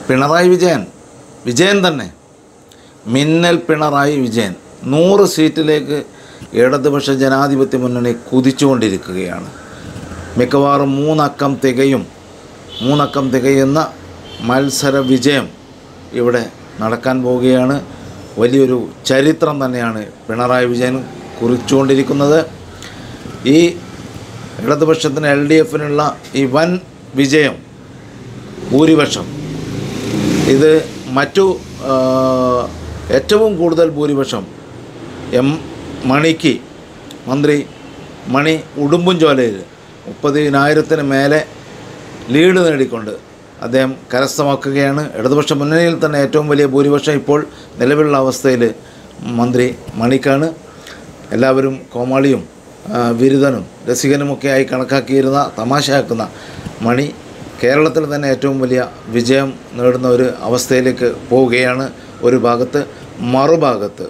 പിണറായി വിജയൻ വിജയൻ തന്നെ മിന്നൽ പിണറായി വിജയൻ നൂറ് സീറ്റിലേക്ക് ഇടതുപക്ഷ ജനാധിപത്യ മുന്നണി കുതിച്ചുകൊണ്ടിരിക്കുകയാണ് മിക്കവാറും മൂന്നക്കം തികയും മൂന്നക്കം തികയുന്ന മത്സര വിജയം ഇവിടെ നടക്കാൻ പോവുകയാണ് വലിയൊരു ചരിത്രം തന്നെയാണ് പിണറായി വിജയൻ കുറിച്ചുകൊണ്ടിരിക്കുന്നത് ഈ ഇടതുപക്ഷത്തിന് എൽ ഡി എഫിനുള്ള ഈ വൻ വിജയം ഭൂരിപക്ഷം ഇത് മറ്റു ആ, ഏറ്റവും കൂടുതൽ ഭൂരിപക്ഷം എം മണിക്ക് മന്ത്രി മണി ഉടുമ്പുംചോലയിൽ മുപ്പതിനായിരത്തിന് മേലെ ലീഡ് നേടിക്കൊണ്ട് അദ്ദേഹം കരസ്ഥമാക്കുകയാണ് ഇടതുപക്ഷ മുന്നണിയിൽ തന്നെ ഏറ്റവും വലിയ ഭൂരിപക്ഷം ഇപ്പോൾ നിലവിലുള്ള അവസ്ഥയിൽ മന്ത്രി മണിക്കാണ് എല്ലാവരും കോമാളിയും ആ, ബിരുദനും രസികനുമൊക്കെയായി കണക്കാക്കിയിരുന്ന തമാശയാക്കുന്ന മണി കേരളത്തിൽ തന്നെ ഏറ്റവും വലിയ വിജയം നേടുന്ന ഒരു അവസ്ഥയിലേക്ക് പോവുകയാണ് ഒരു ഭാഗത്ത് മറുഭാഗത്ത്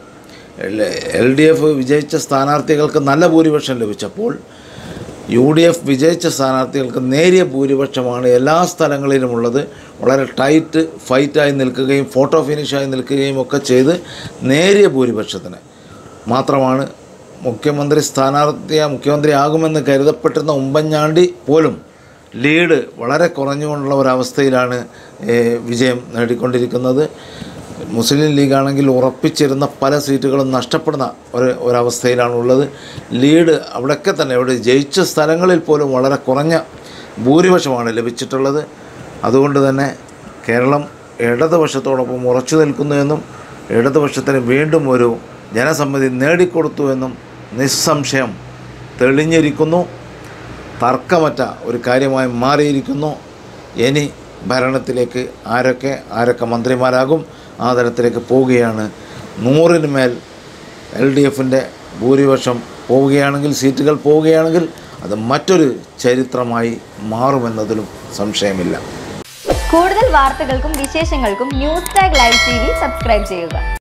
എൽ ഡി എഫ് വിജയിച്ച സ്ഥാനാർത്ഥികൾക്ക് നല്ല ഭൂരിപക്ഷം ലഭിച്ചപ്പോൾ യു ഡി എഫ് വിജയിച്ച സ്ഥാനാർത്ഥികൾക്ക് നേരിയ ഭൂരിപക്ഷമാണ് എല്ലാ സ്ഥലങ്ങളിലുമുള്ളത് വളരെ ടൈറ്റ് ഫൈറ്റായി നിൽക്കുകയും ഫോട്ടോ ഫിനിഷായി നിൽക്കുകയും ഒക്കെ ചെയ്ത് നേരിയ ഭൂരിപക്ഷത്തിന് മാത്രമാണ് മുഖ്യമന്ത്രി സ്ഥാനാർത്ഥിയ മുഖ്യമന്ത്രി ആകുമെന്ന് കരുതപ്പെട്ടിരുന്ന ഉമ്മൻചാണ്ടി പോലും ലീഡ് വളരെ കുറഞ്ഞുകൊണ്ടുള്ള ഒരവസ്ഥയിലാണ് ഏഹ്, വിജയം നേടിക്കൊണ്ടിരിക്കുന്നത് മുസ്ലിം ലീഗാണെങ്കിൽ ഉറപ്പിച്ചിരുന്ന പല സീറ്റുകളും നഷ്ടപ്പെടുന്ന ഒരു ഒരവസ്ഥയിലാണുള്ളത് ലീഡ് അവിടെയൊക്കെ തന്നെ അവിടെ ജയിച്ച സ്ഥലങ്ങളിൽ പോലും വളരെ കുറഞ്ഞ ഭൂരിപക്ഷമാണ് ലഭിച്ചിട്ടുള്ളത് അതുകൊണ്ട് തന്നെ കേരളം ഇടതുപക്ഷത്തോടൊപ്പം ഉറച്ചു നിൽക്കുന്നുവെന്നും ഇടതുപക്ഷത്തിന് വീണ്ടും ഒരു ജനസമ്മതി നേടിക്കൊടുത്തുവെന്നും നിസ്സംശയം തെളിഞ്ഞിരിക്കുന്നു തർക്കമറ്റ ഒരു കാര്യമായി മാറിയിരിക്കുന്നു ഇനി ഭരണത്തിലേക്ക് ആരൊക്കെ ആരൊക്കെ മന്ത്രിമാരാകും ആ തരത്തിലേക്ക് പോവുകയാണ് നൂറിന് മേൽ എൽ ഡി എഫിൻ്റെ ഭൂരിപക്ഷം പോവുകയാണെങ്കിൽ സീറ്റുകൾ പോവുകയാണെങ്കിൽ അത് മറ്റൊരു ചരിത്രമായി മാറുമെന്നതിലും സംശയമില്ല കൂടുതൽ വാർത്തകൾക്കും വിശേഷങ്ങൾക്കും news tag live T V subscribe ചെയ്യുക